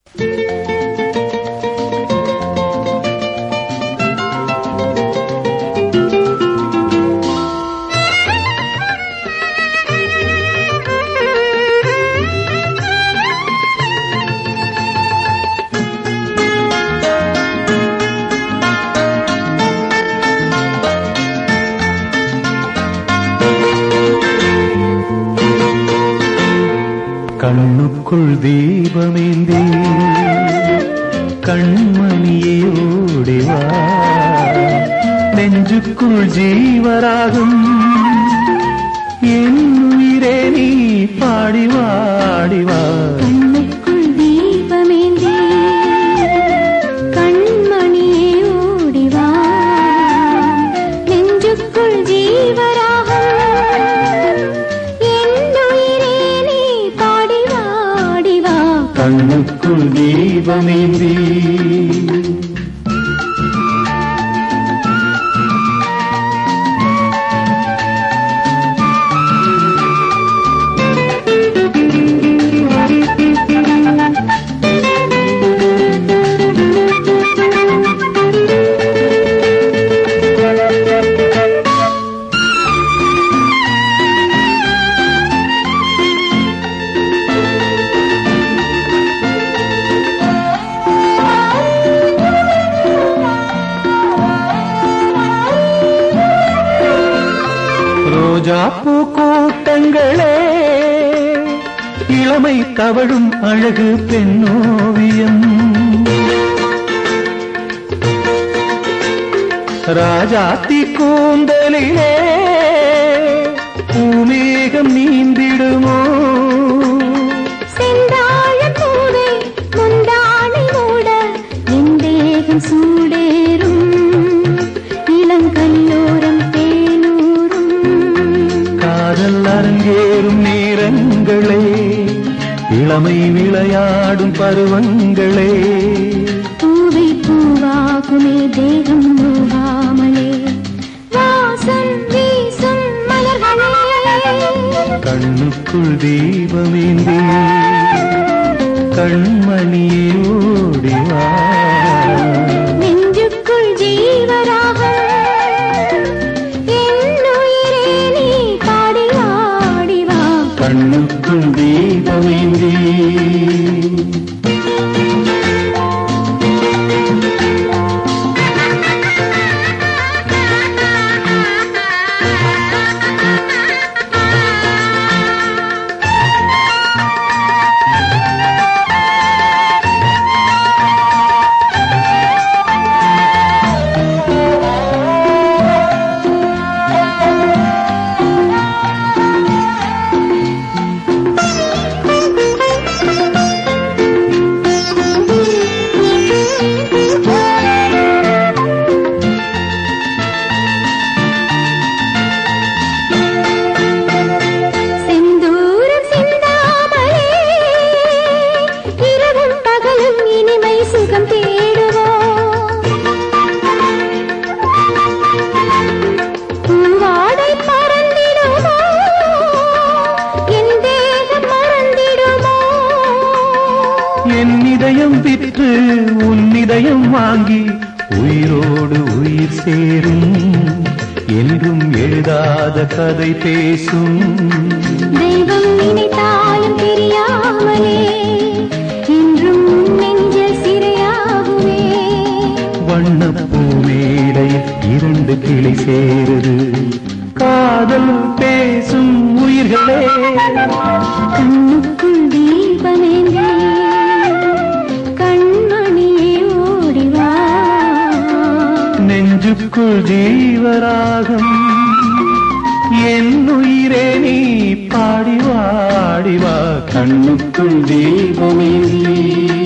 கண்ணுக்குள் தீபமேந்தி கண்மணியே ஓடிவா நெஞ்சுக்குள் ஜீவராகும் என் உயிரே நீ பாடி வாடிவா கண்ணுக்குள் தீபமேந்தி கண்மணியே ஓடிவா நெஞ்சுக்குள் ஜீவராகம் என் உயிரே நீ பாடி வாடிவா கண்ணுக்குள் தீபமேந்தி ரோஜாப்பூ கூட்டங்களே இளமை தவழும் அழகு பெண்ணோவியம் ராஜாத்தி கூந்தலிலே பூமேகம் நீந்திடுமோ செந்தாழப் பூவே முந்தானை மூட என் தேகம் சூடேறும் இளங்கல்லோரம் தேனூரும் காதல் அரங்கேறும் நேரங்களே இளமை விளையாடும் பருவங்களே பூவை பூவாகுமே தேகம் நோகாமலே வாசம் வீசும் மலர்களே கண்ணுக்குள் தீபமேந்தி கண்மணியே ஓடிவா நெஞ்சுக்குள் ஜீவராகம் என் உயிரே நீ பாடி வாடிவா கண்ணுக்குள் தீபமேந்தி செந்தூரம் சிந்தாமலே இரவும் பகலும் இனிமை சுகம் தேடுவோம் பூவாடை பறந்திடுமோ என் தேகம் மறந்திடுமோ என் இதயம் விற்று உன் இதயம் வாங்கி உயிரோடு உயிர் சேரும் என்றும் எழுதாத கதை பேசும் தெய்வம் நினைத்தாலும் தெரியாமலே என்றும் உன் நெஞ்சில் சிறையாகுமே வண்ணப்பூ மேடையில் இரண்டு கிளை சேருது காதல் பேசும் உயிர்களே கண்ணுக்குள் தீபமேந்தி கண்மணியே ஓடிவா நெஞ்சுக்குள் ஜீவராகம் என் உயிரே நீ பாடி வாடிவா கண்ணுக்குள் தீபமேந்தி